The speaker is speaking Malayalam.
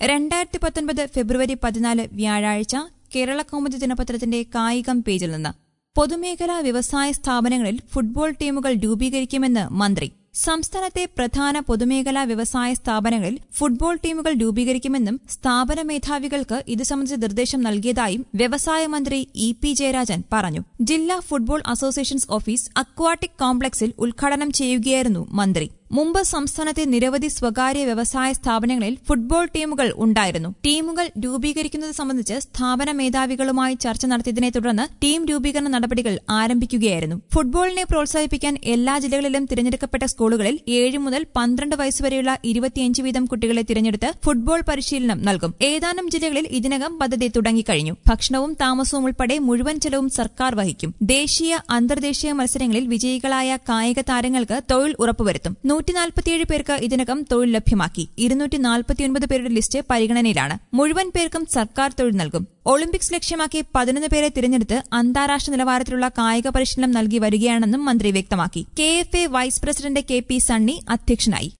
രണ്ടായിരത്തി പത്തൊൻപത് ഫെബ്രുവരി പതിനാല് വ്യാഴാഴ്ച കേരള കൗമുദി ദിനപത്രത്തിന്റെ കായികം പേജിൽ നിന്ന് പൊതുമേഖലാ വ്യവസായ സ്ഥാപനങ്ങളിൽ ഫുട്ബോൾ ടീമുകൾ രൂപീകരിക്കുമെന്ന് മന്ത്രി സംസ്ഥാനത്തെ പ്രധാന പൊതുമേഖലാ വ്യവസായ സ്ഥാപനങ്ങളിൽ ഫുട്ബോൾ ടീമുകൾ രൂപീകരിക്കുമെന്നും സ്ഥാപന മേധാവികൾക്ക് ഇത് സംബന്ധിച്ച നിർദ്ദേശം നൽകിയതായും വ്യവസായ മന്ത്രി ഇ പി ജയരാജൻ പറഞ്ഞു ജില്ലാ ഫുട്ബോൾ അസോസിയേഷൻസ് ഓഫീസ് അക്വാട്ടിക് കോംപ്ലക്സിൽ ഉദ്ഘാടനം ചെയ്യുകയായിരുന്നു മന്ത്രി മുമ്പ് സംസ്ഥാനത്തെ നിരവധി സ്വകാര്യ വ്യവസായ സ്ഥാപനങ്ങളിൽ ഫുട്ബോൾ ടീമുകൾ ഉണ്ടായിരുന്നു ടീമുകൾ രൂപീകരിക്കുന്നത് സംബന്ധിച്ച് സ്ഥാപന മേധാവികളുമായി ചർച്ച നടത്തിയതിനെ തുടർന്ന് ടീം രൂപീകരണ നടപടികൾ ആരംഭിക്കുകയായിരുന്നു ഫുട്ബോളിനെ പ്രോത്സാഹിപ്പിക്കാൻ എല്ലാ ജില്ലകളിലും തിരഞ്ഞെടുക്കപ്പെട്ട സ്കൂളുകളിൽ ഏഴ് മുതൽ പന്ത്രണ്ട് വയസ്സുവരെയുള്ള ഇരുപത്തിയഞ്ച് വീതം കുട്ടികളെ തിരഞ്ഞെടുത്ത് ഫുട്ബോൾ പരിശീലനം നൽകും ഏതാനും ജില്ലകളിൽ ഇതിനകം പദ്ധതി തുടങ്ങിക്കഴിഞ്ഞു ഭക്ഷണവും താമസവും ഉൾപ്പെടെ മുഴുവൻ ചെലവും സർക്കാർ വഹിക്കും ദേശീയ അന്തർദേശീയ മത്സരങ്ങളിൽ വിജയികളായ കായിക താരങ്ങൾക്ക് തൊഴിൽ ഉറപ്പുവരുത്തും നൂറ്റിനാൽപ്പത്തിയേഴ് പേർക്ക് ഇതിനകം തൊഴിൽ ലഭ്യമാക്കി ഇരുന്നൂറ്റി നാൽപ്പത്തിയൊൻപത് പേരുടെ ലിസ്റ്റ് പരിഗണനയിലാണ് മുഴുവൻ പേർക്കും സർക്കാർ തൊഴിൽ നൽകും ഒളിമ്പിക്സ് ലക്ഷ്യമാക്കി പതിനൊന്ന് പേരെ തിരഞ്ഞെടുത്ത് അന്താരാഷ്ട്ര നിലവാരത്തിലുള്ള കായിക പരിശീലനം നൽകി വരികയാണെന്നും മന്ത്രി വ്യക്തമാക്കി K F A vice president K P Sunny അധ്യക്ഷനായി